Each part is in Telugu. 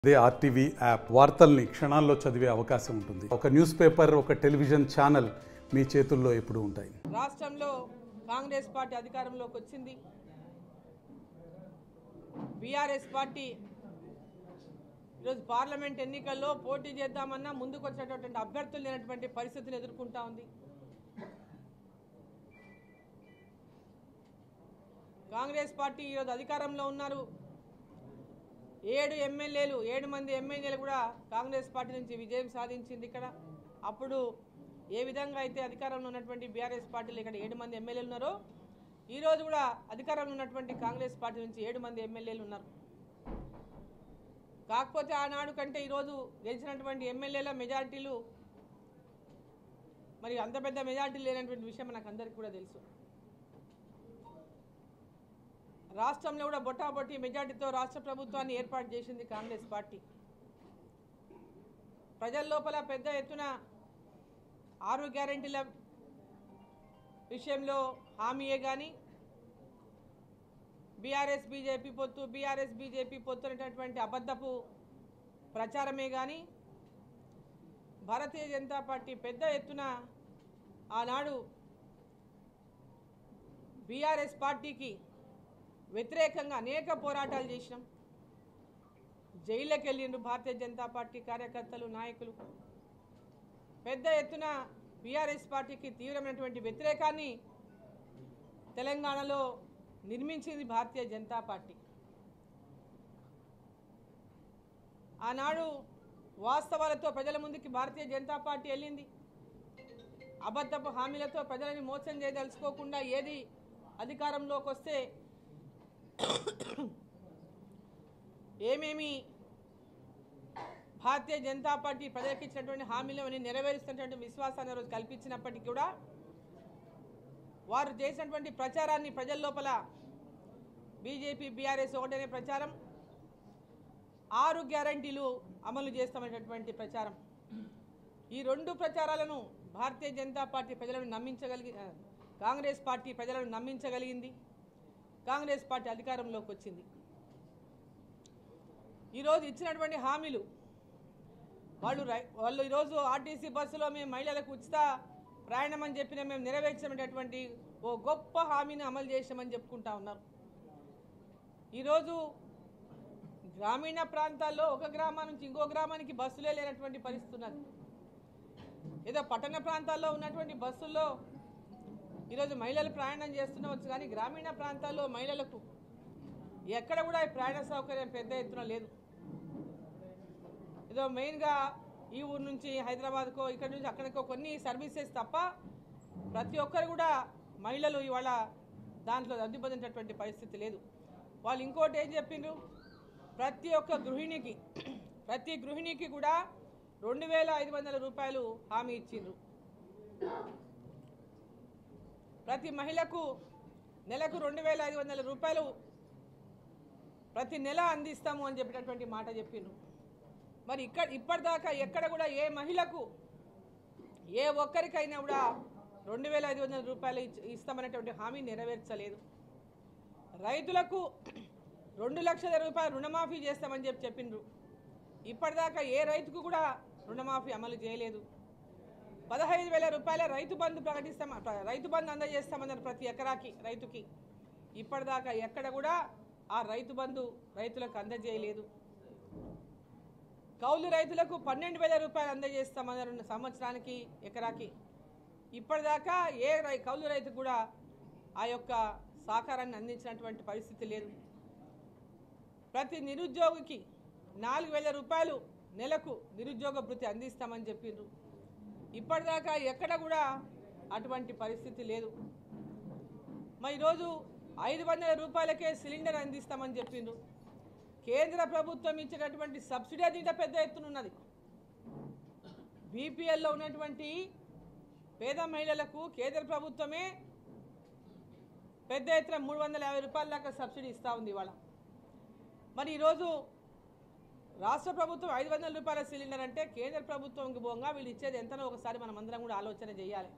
అదే ఆర్టీవీ యాప్ వార్తల్ని క్షణాల్లో చదివే అవకాశం ఉంటుంది ఒక న్యూస్ పేపర్ ఒక టెలివిజన్ ఛానల్ మీ చేతుల్లో ఎప్పుడూ ఉంటాయి రాష్ట్రంలో కాంగ్రెస్ పార్టీ అధికారంలోకి వచ్చింది బీఆర్ఎస్ పార్టీ ఈరోజు పార్లమెంట్ ఎన్నికల్లో పోటీ చేద్దామన్నా ముందుకు వచ్చినటువంటి అభ్యర్థులు లేనటువంటి పరిస్థితిని ఎదుర్కొంటా ఉంది కాంగ్రెస్ పార్టీ ఈరోజు అధికారంలో ఉన్నారు ఏడు ఎమ్మెల్యేలు ఏడు మంది ఎమ్మెల్యేలు కూడా కాంగ్రెస్ పార్టీ నుంచి విజయం సాధించింది ఇక్కడ అప్పుడు ఏ విధంగా అయితే అధికారంలో ఉన్నటువంటి బీఆర్ఎస్ పార్టీలు ఇక్కడ ఏడు మంది ఎమ్మెల్యేలు ఉన్నారో ఈరోజు కూడా అధికారంలో ఉన్నటువంటి కాంగ్రెస్ పార్టీ నుంచి ఏడు మంది ఎమ్మెల్యేలు ఉన్నారు కాకపోతే ఆనాడు కంటే ఈరోజు గెలిచినటువంటి ఎమ్మెల్యేల మెజార్టీలు మరి అంత పెద్ద మెజార్టీ లేనటువంటి విషయం మనకు అందరికీ కూడా తెలుసు రాష్ట్రంలో కూడా బొటాబొట్టి మెజార్టీతో రాష్ట్ర ప్రభుత్వాన్ని ఏర్పాటు చేసింది కాంగ్రెస్ పార్టీ ప్రజల లోపల పెద్ద ఎత్తున ఆరు గ్యారెంటీల విషయంలో హామీయే కానీ బీఆర్ఎస్ బీజేపీ పొత్తు బీఆర్ఎస్ బీజేపీ పొత్తు అనేటటువంటి అబద్ధపు ప్రచారమే కానీ భారతీయ జనతా పార్టీ పెద్ద ఎత్తున ఆనాడు బీఆర్ఎస్ పార్టీకి వ్యతిరేకంగా అనేక పోరాటాలు చేసినాం జైళ్ళకి వెళ్ళిండ్రు భారతీయ జనతా పార్టీ కార్యకర్తలు నాయకులు పెద్ద ఎత్తున బీఆర్ఎస్ పార్టీకి తీవ్రమైనటువంటి వ్యతిరేకాన్ని తెలంగాణలో నిర్మించింది భారతీయ జనతా పార్టీ ఆనాడు వాస్తవాలతో ప్రజల ముందుకి భారతీయ జనతా పార్టీ వెళ్ళింది అబద్ధపు హామీలతో ప్రజలని మోసం చేయదలుచుకోకుండా ఏది అధికారంలోకి వస్తే ఏమేమి భారతీయ జనతా పార్టీ ప్రజలకు ఇచ్చినటువంటి హామీలను నెరవేరుస్తున్నటువంటి విశ్వాసాన్ని రోజు కల్పించినప్పటికీ కూడా వారు చేసినటువంటి ప్రచారాన్ని ప్రజల లోపల బీజేపీ బీఆర్ఎస్ ఒకటనే ప్రచారం ఆరు గ్యారంటీలు అమలు చేస్తామనేటటువంటి ప్రచారం ఈ రెండు ప్రచారాలను భారతీయ జనతా పార్టీ ప్రజలను నమ్మించగలిగి ఆ, కాంగ్రెస్ పార్టీ ప్రజలను నమ్మించగలిగింది కాంగ్రెస్ పార్టీ అధికారంలోకి వచ్చింది ఈరోజు ఇచ్చినటువంటి హామీలు వాళ్ళు రై వాళ్ళు ఈరోజు ఆర్టీసీ బస్సులో మేము మహిళలకు ఉచిత ప్రయాణం అని చెప్పిన మేము నెరవేర్చినటువంటి ఓ గొప్ప హామీని అమలు చేసామని చెప్పుకుంటా ఉన్నారు ఈరోజు గ్రామీణ ప్రాంతాల్లో ఒక గ్రామం నుంచి ఇంకో గ్రామానికి బస్సులే లేనటువంటి పరిస్థితి ఉన్నది ఏదో పట్టణ ప్రాంతాల్లో ఉన్నటువంటి బస్సుల్లో ఈరోజు మహిళలు ప్రయాణం చేస్తుండవచ్చు కానీ గ్రామీణ ప్రాంతాల్లో మహిళలకు ఎక్కడ కూడా ఈ ప్రయాణ సౌకర్యం పెద్ద ఎత్తున లేదు ఏదో మెయిన్గా ఈ ఊరు నుంచి హైదరాబాద్కో ఇక్కడ నుంచి అక్కడికో కొన్ని సర్వీసెస్ తప్ప ప్రతి ఒక్కరు కూడా మహిళలు ఇవాళ దాంట్లో లబ్ధి పొందేటటువంటి పరిస్థితి లేదు వాళ్ళు ఇంకోటి ఏం చెప్పిండ్రు ప్రతి ఒక్క గృహిణికి ప్రతి గృహిణికి కూడా రెండు వేల ఐదు వందల రూపాయలు హామీ ఇచ్చిండ్రు ప్రతి మహిళకు నెలకు రెండు వేల ఐదు వందల రూపాయలు ప్రతి నెల అందిస్తాము అని చెప్పినటువంటి మాట చెప్పిండ్రు మరి ఇక్కడ ఇప్పటిదాకా ఎక్కడ కూడా ఏ మహిళకు ఏ ఒక్కరికైనా కూడా రెండు వేల ఐదు వందల రూపాయలు ఇచ్- ఇస్తామనేటువంటి హామీ నెరవేర్చలేదు రైతులకు రెండు లక్షల రూపాయలు రుణమాఫీ చేస్తామని చెప్పి చెప్పిండ్రు ఇప్పటిదాకా ఏ రైతుకు కూడా రుణమాఫీ అమలు చేయలేదు పదహైదు వేల రూపాయల రైతు బంధు ప్రకటిస్తాం ప్ర- రైతు బంధు అందజేస్తామన్నారు ప్రతి ఎకరాకి రైతుకి ఇప్పటిదాకా ఎక్కడ కూడా ఆ రైతు బంధు రైతులకు అందజేయలేదు కౌలు రైతులకు పన్నెండు వేల రూపాయలు అందజేస్తామన్నారు సంవత్సరానికి ఎకరాకి ఇప్పటిదాకా ఏ రై కౌలు రైతు కూడా ఆ యొక్క సహకారాన్ని అందించినటువంటి పరిస్థితి లేదు ప్రతి నిరుద్యోగికి నాలుగు వేల రూపాయలు నెలకు నిరుద్యోగ భృతి అందిస్తామని చెప్పిండ్రు ఇప్పటిదాకా ఎక్కడ కూడా అటువంటి పరిస్థితి లేదు మరి ఈరోజు ఐదు వందల రూపాయలకే సిలిండర్ అందిస్తామని చెప్పిండ్రు కేంద్ర ప్రభుత్వం ఇచ్చేటటువంటి సబ్సిడీ అది ఇంకా పెద్ద ఎత్తున ఉన్నది బీపీఎల్లో ఉన్నటువంటి పేద మహిళలకు కేంద్ర ప్రభుత్వమే పెద్ద ఎత్తున మూడు వందల యాభై రూపాయల దాకా సబ్సిడీ ఇస్తూ ఉంది ఇవాళ మరి ఈరోజు రాష్ట్ర ప్రభుత్వం ఐదు వందల రూపాయల సిలిండర్ అంటే కేంద్ర ప్రభుత్వంకి పోగా వీళ్ళు ఇచ్చేది ఎంతనో ఒకసారి మనం అందరం కూడా ఆలోచన చేయాలి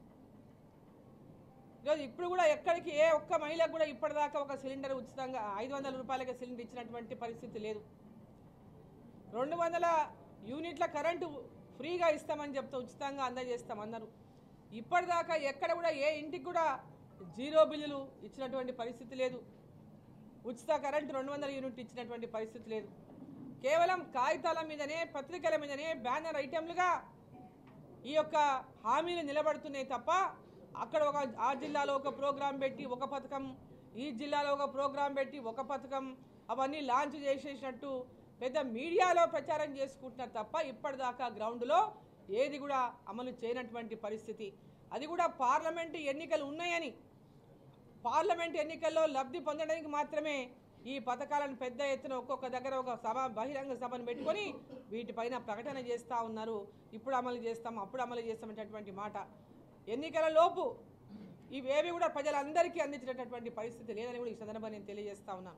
ఈరోజు ఇప్పుడు కూడా ఎక్కడికి ఏ ఒక్క మహిళకు కూడా ఇప్పటిదాకా ఒక సిలిండర్ ఉచితంగా ఐదు వందల రూపాయలకి సిలిండర్ ఇచ్చినటువంటి పరిస్థితి లేదు రెండు వందల యూనిట్ల కరెంటు ఫ్రీగా ఇస్తామని చెప్తే ఉచితంగా అందజేస్తాం అన్నారు ఇప్పటిదాకా ఎక్కడ కూడా ఏ ఇంటికి కూడా జీరో బిల్లులు ఇచ్చినటువంటి పరిస్థితి లేదు ఉచిత కరెంటు రెండు వందల యూనిట్ ఇచ్చినటువంటి పరిస్థితి లేదు కేవలం కాగితాల మీదనే పత్రికల మీదనే బ్యానర్ ఐటెంలుగా ఈ యొక్క హామీలు నిలబడుతున్నాయి తప్ప అక్కడ ఒక ఆ జిల్లాలో ఒక ప్రోగ్రాం పెట్టి ఒక పథకం ఈ జిల్లాలో ఒక ప్రోగ్రాం పెట్టి ఒక పథకం అవన్నీ లాంచ్ చేసేసినట్టు పెద్ద మీడియాలో ప్రచారం చేసుకుంటున్నారు తప్ప ఇప్పటిదాకా గ్రౌండ్లో ఏది కూడా అమలు చేయనటువంటి పరిస్థితి అది కూడా పార్లమెంటు ఎన్నికలు ఉన్నాయని పార్లమెంట్ ఎన్నికల్లో లబ్ధి పొందడానికి మాత్రమే ఈ పథకాలను పెద్ద ఎత్తున ఒక్కొక్క దగ్గర ఒక సభ బహిరంగ సభను పెట్టుకొని వీటిపైన ప్రకటన చేస్తూ ఉన్నారు ఇప్పుడు అమలు చేస్తాం అప్పుడు అమలు చేస్తామనేటటువంటి మాట ఎన్నికల లోపు ఇవేవి కూడా ప్రజలందరికీ అందించినటువంటి పరిస్థితి లేదని కూడా ఈ సందర్భంగా నేను తెలియజేస్తా ఉన్నాను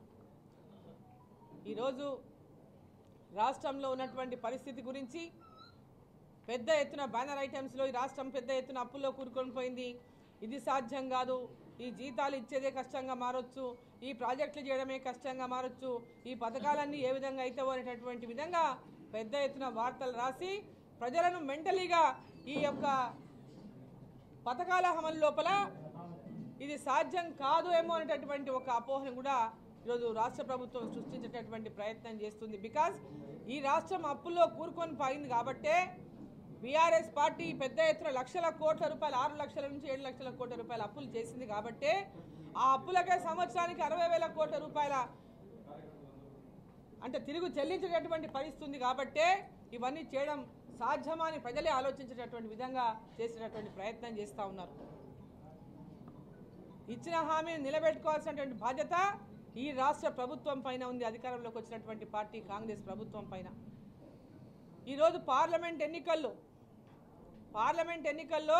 ఈరోజు రాష్ట్రంలో ఉన్నటువంటి పరిస్థితి గురించి పెద్ద ఎత్తున బ్యానర్ ఐటమ్స్లో ఈ రాష్ట్రం పెద్ద ఎత్తున అప్పుల్లో కూరుకొని పోయింది ఇది సాధ్యం కాదు ఈ జీతాలు ఇచ్చేదే కష్టంగా మారొచ్చు ఈ ప్రాజెక్టులు చేయడమే కష్టంగా మారొచ్చు ఈ పథకాలన్నీ ఏ విధంగా అవుతావో అనేటటువంటి విధంగా పెద్ద ఎత్తున వార్తలు రాసి ప్రజలను మెంటలీగా ఈ యొక్క పథకాల అమలు లోపల ఇది సాధ్యం కాదు ఏమో అనేటటువంటి ఒక అపోహను కూడా ఈరోజు రాష్ట్ర ప్రభుత్వం సృష్టించేటటువంటి ప్రయత్నం చేస్తుంది బికాజ్ ఈ రాష్ట్రం అప్పుల్లో కూరుకొని పోయింది కాబట్టే బీఆర్ఎస్ పార్టీ పెద్ద ఎత్తున లక్షల కోట్ల రూపాయలు ఆరు లక్షల నుంచి ఏడు లక్షల కోట్ల రూపాయల అప్పులు చేసింది కాబట్టే ఆ అప్పులకే సంవత్సరానికి అరవై వేల కోట్ల రూపాయల అంటే తిరిగి చెల్లించేటటువంటి పరిస్థితి ఉంది కాబట్టే ఇవన్నీ చేయడం సాధ్యమని ప్రజలే ఆలోచించేటటువంటి విధంగా చేసేటటువంటి ప్రయత్నం చేస్తూ ఉన్నారు ఇచ్చిన హామీని నిలబెట్టుకోవాల్సినటువంటి బాధ్యత ఈ రాష్ట్ర ప్రభుత్వం పైన ఉంది అధికారంలోకి వచ్చినటువంటి పార్టీ కాంగ్రెస్ ప్రభుత్వం పైన ఈరోజు పార్లమెంట్ ఎన్నికల్లో పార్లమెంట్ ఎన్నికల్లో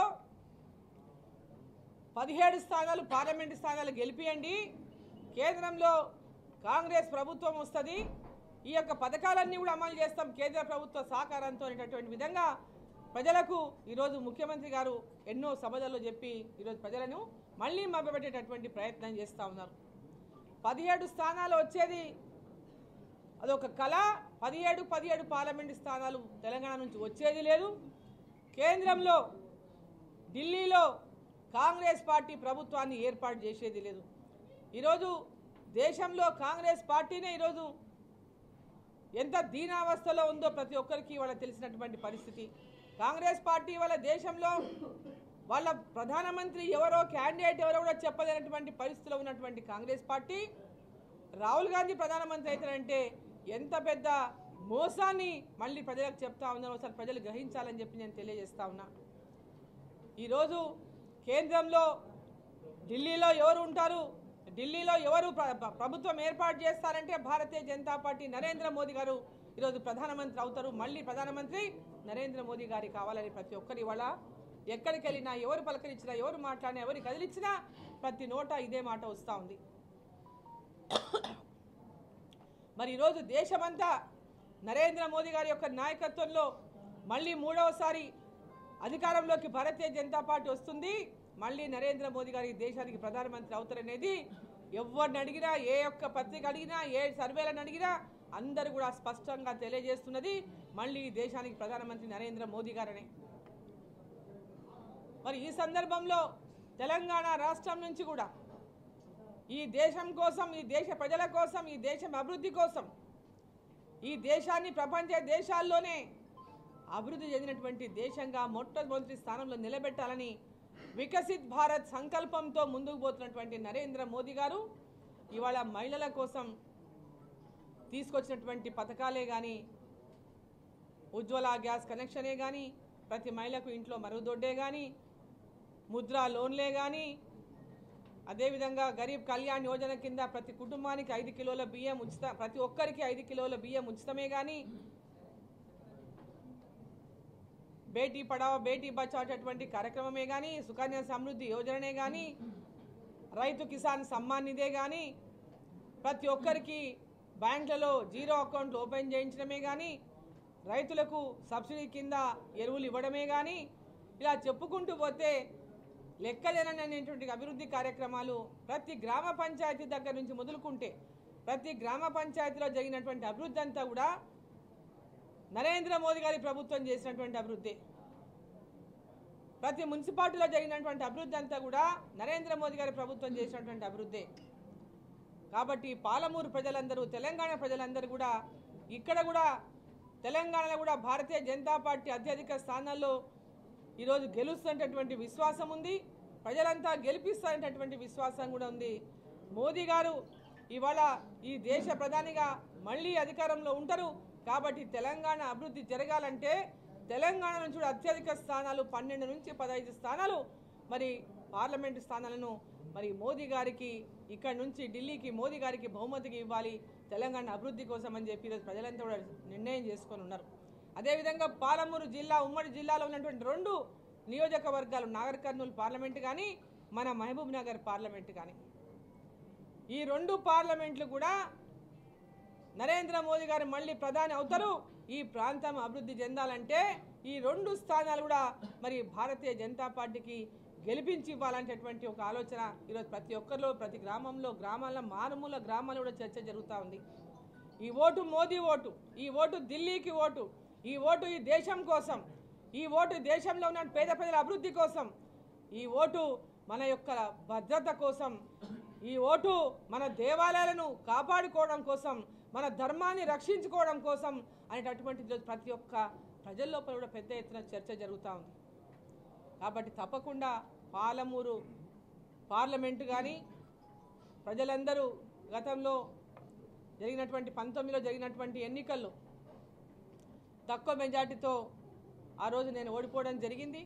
పదిహేడు స్థానాలు పార్లమెంటు స్థానాలు గెలిపియండి కేంద్రంలో కాంగ్రెస్ ప్రభుత్వం వస్తుంది ఈ యొక్క పథకాలన్నీ కూడా అమలు చేస్తాం కేంద్ర ప్రభుత్వ సహకారంతో అనేటటువంటి విధంగా ప్రజలకు ఈరోజు ముఖ్యమంత్రి గారు ఎన్నో సభలలో చెప్పి ఈరోజు ప్రజలను మళ్ళీ మభ్యపెట్టేటటువంటి ప్రయత్నం చేస్తూ ఉన్నారు పదిహేడు స్థానాలు వచ్చేది అదొక కళ పదిహేడు పదిహేడు పార్లమెంటు స్థానాలు తెలంగాణ నుంచి వచ్చేది లేదు కేంద్రంలో ఢిల్లీలో కాంగ్రెస్ పార్టీ ప్రభుత్వాన్ని ఏర్పాటు చేసేది లేదు ఈరోజు దేశంలో కాంగ్రెస్ పార్టీనే ఈరోజు ఎంత దీనావస్థలో ఉందో ప్రతి ఒక్కరికి వాళ్ళ తెలిసినటువంటి పరిస్థితి కాంగ్రెస్ పార్టీ వాళ్ళ దేశంలో వాళ్ళ ప్రధానమంత్రి ఎవరో క్యాండిడేట్ ఎవరో కూడా చెప్పలేనటువంటి పరిస్థితిలో ఉన్నటువంటి కాంగ్రెస్ పార్టీ రాహుల్ గాంధీ ప్రధానమంత్రి అవుతారంటే ఎంత పెద్ద మోసాన్ని మళ్ళీ ప్రజలకు చెప్తా ఉందని ఒకసారి ప్రజలు గ్రహించాలని చెప్పి నేను తెలియజేస్తా ఉన్నా ఈరోజు కేంద్రంలో ఢిల్లీలో ఎవరు ఉంటారు ఢిల్లీలో ఎవరు ప్ర- ప్ర- ప్రభుత్వం ఏర్పాటు చేస్తారంటే భారతీయ జనతా పార్టీ నరేంద్ర మోదీ గారు ఈరోజు ప్రధానమంత్రి అవుతారు మళ్ళీ ప్రధానమంత్రి నరేంద్ర మోదీ గారి కావాలని ప్రతి ఒక్కరి ఇవాళ ఎక్కడికి వెళ్ళినా ఎవరు పలకరించినా ఎవరు మాట్లాడినా ఎవరు కదిలించినా ప్రతి నోట ఇదే మాట వస్తూ ఉంది మరి ఈరోజు దేశమంతా నరేంద్ర మోదీ గారి యొక్క నాయకత్వంలో మళ్ళీ మూడవసారి అధికారంలోకి భారతీయ జనతా పార్టీ వస్తుంది మళ్ళీ నరేంద్ర మోదీ గారి దేశానికి ప్రధానమంత్రి అవుతారనేది ఎవరిని అడిగినా ఏ ఒక్క పత్రిక అడిగినా ఏ సర్వేలను అడిగినా అందరూ కూడా స్పష్టంగా తెలియజేస్తున్నది మళ్ళీ ఈ దేశానికి ప్రధానమంత్రి నరేంద్ర మోదీ గారనే మరి ఈ సందర్భంలో తెలంగాణ రాష్ట్రం నుంచి కూడా ఈ దేశం కోసం ఈ దేశ ప్రజల కోసం ఈ దేశం అభివృద్ధి కోసం ఈ దేశాన్ని ప్రపంచ దేశాల్లోనే అభివృద్ధి చెందినటువంటి దేశంగా మొట్టమొదటి స్థానంలో నిలబెట్టాలని వికసిత్ భారత్ సంకల్పంతో ముందుకు పోతున్నటువంటి నరేంద్ర మోదీ గారు ఇవాళ మహిళల కోసం తీసుకొచ్చినటువంటి పథకాలే కానీ ఉజ్వల గ్యాస్ కనెక్షనే కానీ ప్రతి మహిళకు ఇంట్లో మరుగుదొడ్డే కానీ ముద్రా లోన్లే కానీ అదేవిధంగా గరీబ్ కళ్యాణ్ యోజన కింద ప్రతి కుటుంబానికి ఐదు కిలోల బియ్యం ఉచిత ప్రతి ఒక్కరికి ఐదు కిలోల బియ్యం ఉచితమే కానీ బేటీ పడావో బేటీ బచావ్ అటువంటి కార్యక్రమమే కానీ సుకన్య సమృద్ధి యోజననే కానీ రైతు కిసాన్ సమ్మాన్ నిధే కానీ ప్రతి ఒక్కరికి బ్యాంకులలో జీరో అకౌంట్లు ఓపెన్ చేయించడమే కానీ రైతులకు సబ్సిడీ కింద ఎరువులు ఇవ్వడమే కానీ ఇలా చెప్పుకుంటూ పోతే లెక్కలేననేటువంటి అభివృద్ధి కార్యక్రమాలు ప్రతి గ్రామ పంచాయతీ దగ్గర నుంచి మొదలుకుంటే ప్రతి గ్రామ పంచాయతీలో జరిగినటువంటి అభివృద్ధి అంతా కూడా నరేంద్ర మోదీ గారి ప్రభుత్వం చేసినటువంటి అభివృద్ధి ప్రతి మున్సిపాలిటీలో జరిగినటువంటి అభివృద్ధి అంతా కూడా నరేంద్ర మోదీ గారి ప్రభుత్వం చేసినటువంటి అభివృద్ధి కాబట్టి పాలమూరు ప్రజలందరూ తెలంగాణ ప్రజలందరూ కూడా ఇక్కడ కూడా తెలంగాణలో కూడా భారతీయ జనతా పార్టీ అత్యధిక స్థానాల్లో ఈరోజు గెలుస్తున్నటువంటి విశ్వాసం ఉంది ప్రజలంతా గెలిపిస్తారనేటటువంటి విశ్వాసం కూడా ఉంది మోదీ గారు ఇవాళ ఈ దేశ ప్రధానిగా మళ్ళీ అధికారంలో ఉంటారు కాబట్టి తెలంగాణ అభివృద్ధి జరగాలంటే తెలంగాణ నుంచి కూడా అత్యధిక స్థానాలు పన్నెండు నుంచి పదహైదు స్థానాలు మరి పార్లమెంటు స్థానాలను మరి మోదీ గారికి ఇక్కడ నుంచి ఢిల్లీకి మోదీ గారికి బహుమతికి ఇవ్వాలి తెలంగాణ అభివృద్ధి కోసం అని చెప్పి ఈరోజు ప్రజలంతా కూడా నిర్ణయం చేసుకొని ఉన్నారు అదేవిధంగా పాలమూరు జిల్లా ఉమ్మడి జిల్లాలో ఉన్నటువంటి రెండు నియోజకవర్గాలు నాగర్ కర్నూలు పార్లమెంటు కానీ మన మహబూబ్ నగర్ పార్లమెంటు కానీ ఈ రెండు పార్లమెంట్లు కూడా నరేంద్ర మోదీ గారు మళ్ళీ ప్రధాని అవుతారు ఈ ప్రాంతం అభివృద్ధి చెందాలంటే ఈ రెండు స్థానాలు కూడా మరి భారతీయ జనతా పార్టీకి గెలిపించి ఇవ్వాలనేటటువంటి ఒక ఆలోచన ఈరోజు ప్రతి ఒక్కరిలో ప్రతి గ్రామంలో గ్రామాల్లో మారుమూల గ్రామాల్లో కూడా చర్చ జరుగుతూ ఉంది ఈ ఓటు మోదీ ఓటు ఈ ఓటు ఢిల్లీకి ఓటు ఈ ఓటు ఈ దేశం కోసం ఈ ఓటు దేశంలో ఉన్న పేద ప్రజల అభివృద్ధి కోసం ఈ ఓటు మన యొక్క భద్రత కోసం ఈ ఓటు మన దేవాలయాలను కాపాడుకోవడం కోసం మన ధర్మాన్ని రక్షించుకోవడం కోసం అనేటటువంటి ఈరోజు ప్రతి ఒక్క ప్రజల లోపల కూడా పెద్ద ఎత్తున చర్చ జరుగుతూ ఉంది కాబట్టి తప్పకుండా పాలమూరు పార్లమెంటు కానీ ప్రజలందరూ గతంలో జరిగినటువంటి పంతొమ్మిదిలో జరిగినటువంటి ఎన్నికల్లో తక్కువ మెజార్టీతో ఆ రోజు నేను ఓడిపోవడం జరిగింది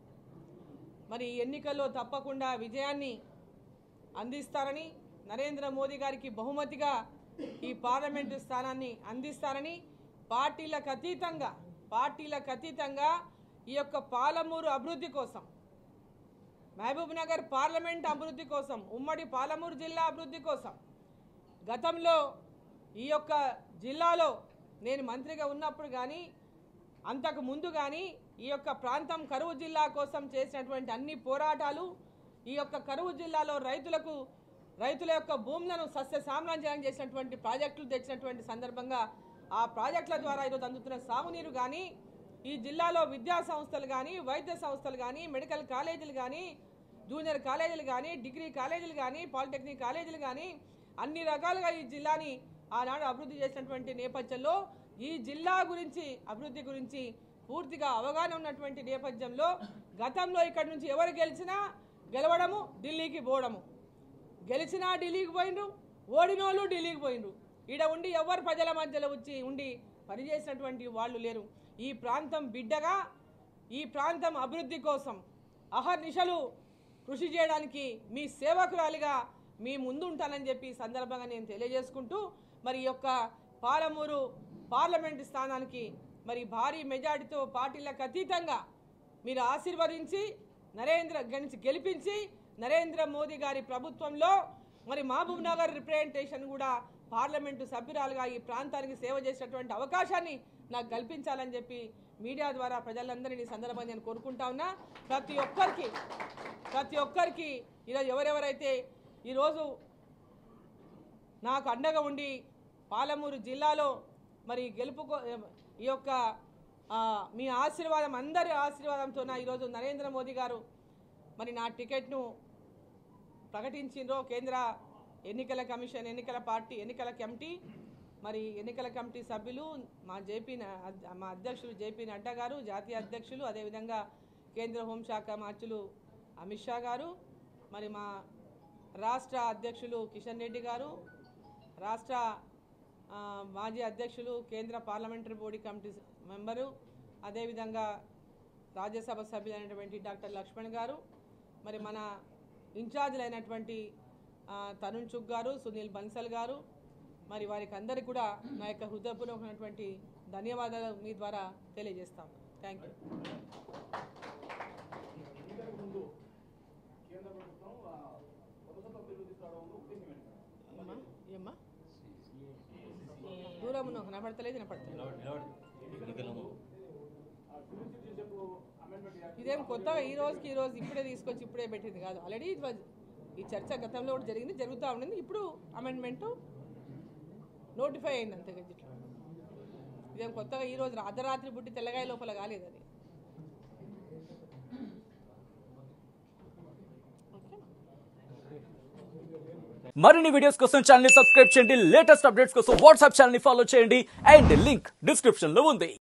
మరి ఈ ఎన్నికల్లో తప్పకుండా విజయాన్ని అందిస్తారని నరేంద్ర మోదీ గారికి బహుమతిగా ఈ పార్లమెంటు స్థానాన్ని అందిస్తారని పార్టీలకు అతీతంగా పార్టీలకు అతీతంగా ఈ యొక్క పాలమూరు అభివృద్ధి కోసం మహబూబ్ నగర్ పార్లమెంట్ అభివృద్ధి కోసం ఉమ్మడి పాలమూరు జిల్లా అభివృద్ధి కోసం గతంలో ఈ యొక్క జిల్లాలో నేను మంత్రిగా ఉన్నప్పుడు కానీ అంతకు ముందు కానీ ఈ యొక్క ప్రాంతం కరువు జిల్లా కోసం చేసినటువంటి అన్ని పోరాటాలు ఈ యొక్క కరువు జిల్లాలో రైతులకు రైతుల యొక్క భూములను సస్య సామ్రాజ్యం చేసినటువంటి ప్రాజెక్టులు తెచ్చినటువంటి సందర్భంగా ఆ ప్రాజెక్టుల ద్వారా ఈరోజు అందుతున్న సాగునీరు కానీ ఈ జిల్లాలో విద్యా సంస్థలు కానీ వైద్య సంస్థలు కానీ మెడికల్ కాలేజీలు కానీ జూనియర్ కాలేజీలు కానీ డిగ్రీ కాలేజీలు కానీ పాలిటెక్నిక్ కాలేజీలు కానీ అన్ని రకాలుగా ఈ జిల్లాని ఆనాడు అభివృద్ధి చేసినటువంటి నేపథ్యంలో ఈ జిల్లా గురించి అభివృద్ధి గురించి పూర్తిగా అవగాహన ఉన్నటువంటి నేపథ్యంలో గతంలో ఇక్కడ నుంచి ఎవరు గెలిచినా గెలవడము ఢిల్లీకి పోవడము గెలిచినా ఢిల్లీకి పోయిండ్రు ఓడినోళ్ళు ఢిల్లీకి పోయిండ్రు ఈడ ఉండి ఎవరు ప్రజల మధ్యలో వచ్చి ఉండి పనిచేసినటువంటి వాళ్ళు లేరు ఈ ప్రాంతం బిడ్డగా ఈ ప్రాంతం అభివృద్ధి కోసం అహర్నిశలు కృషి చేయడానికి మీ సేవకురాలిగా మీ ముందు ఉంటానని చెప్పి ఈ సందర్భంగా నేను తెలియజేసుకుంటూ మరి ఈ యొక్క పాలమూరు పార్లమెంటు స్థానానికి మరి భారీ మెజార్టీతో పార్టీలకు అతీతంగా మీరు ఆశీర్వదించి నరేంద్ర గెలిచి గెలిపించి నరేంద్ర మోదీ గారి ప్రభుత్వంలో మరి మహబూబ్ నగర్ రిప్రజెంటేషన్ కూడా పార్లమెంటు సభ్యురాలుగా ఈ ప్రాంతానికి సేవ చేసినటువంటి అవకాశాన్ని నాకు కల్పించాలని చెప్పి మీడియా ద్వారా ప్రజలందరినీ ఈ సందర్భంగా నేను కోరుకుంటా ఉన్నా ప్రతి ఒక్కరికి ప్రతి ఒక్కరికి ఈరోజు ఎవరెవరైతే ఈరోజు నాకు అండగా ఉండి పాలమూరు జిల్లాలో మరి గెలుపు కో- ఈ యొక్క ఆ, మీ ఆశీర్వాదం అందరి ఆశీర్వాదంతో నా ఈరోజు నరేంద్ర మోదీ గారు మరి నా టికెట్ను ప్రకటించిండ్రో కేంద్ర ఎన్నికల కమిషన్ ఎన్నికల పార్టీ ఎన్నికల కమిటీ మరి ఎన్నికల కమిటీ సభ్యులు మా జేపీ న- అద్- మా అధ్యక్షులు జేపీ నడ్డా గారు జాతీయ అధ్యక్షులు అదేవిధంగా కేంద్ర హోంశాఖ మార్చులు అమిత్ షా గారు మరి మా రాష్ట్ర అధ్యక్షులు కిషన్ రెడ్డి గారు రాష్ట్ర ఆ, మాజీ అధ్యక్షులు కేంద్ర పార్లమెంటరీ బోడీ కమిటీ మెంబరు అదేవిధంగా రాజ్యసభ సభ్యులైనటువంటి డాక్టర్ లక్ష్మణ్ గారు మరి మన ఇన్ఛార్జీలైనటువంటి ఆ, తరుణ్ చుగ్ గారు సునీల్ బన్సల్ గారు మరి వారికి అందరికీ కూడా నా యొక్క హృదయపూర్వకమైనటువంటి ధన్యవాదాలు మీ ద్వారా తెలియజేస్తాం థ్యాంక్ యూ ఎన్నికలకు ముందు కేంద్ర ప్రభుత్వం ఆ, కొత్త కొత్త బిల్లు తీసుకురావడంలో ఉద్దేశం ఏంటి మేడం? ఏమ్మా ఏమ్మా దూరం ఉన్న కనపడతలేదు వినపడతలేదు ఆ సిటిజన్షిప్ అమెండ్మెంట్ యాక్ట్ ఇదేం కొత్తగా ఈ రోజుకి ఈ రోజు ఇప్పుడే తీసుకొచ్చి ఇప్పుడే పెట్టింది కాదు ఆల్రెడీ ఇట్ వాజ్ ఈ చర్చ గతంలో కూడా జరిగింది జరుగుతూ ఉండింది ఇప్పుడు అమెండ్మెంట్ నోటిఫై అయింది అంతే గజిట్లో ఇదేం కొత్తగా ఈ రోజు అర్ధరాత్రి పుట్టి తెల్లగాయ లోపల కాలేదు అది మరిన్ని వీడియోస్ కోసం ఛానల్ ని సబ్స్క్రైబ్ చేయండి లేటెస్ట్ అప్డేట్స్ కోసం వాట్సాప్ ఛానల్ ని ఫాలో చేయండి అండ్ లింక్ డిస్క్రిప్షన్ లో ఉంది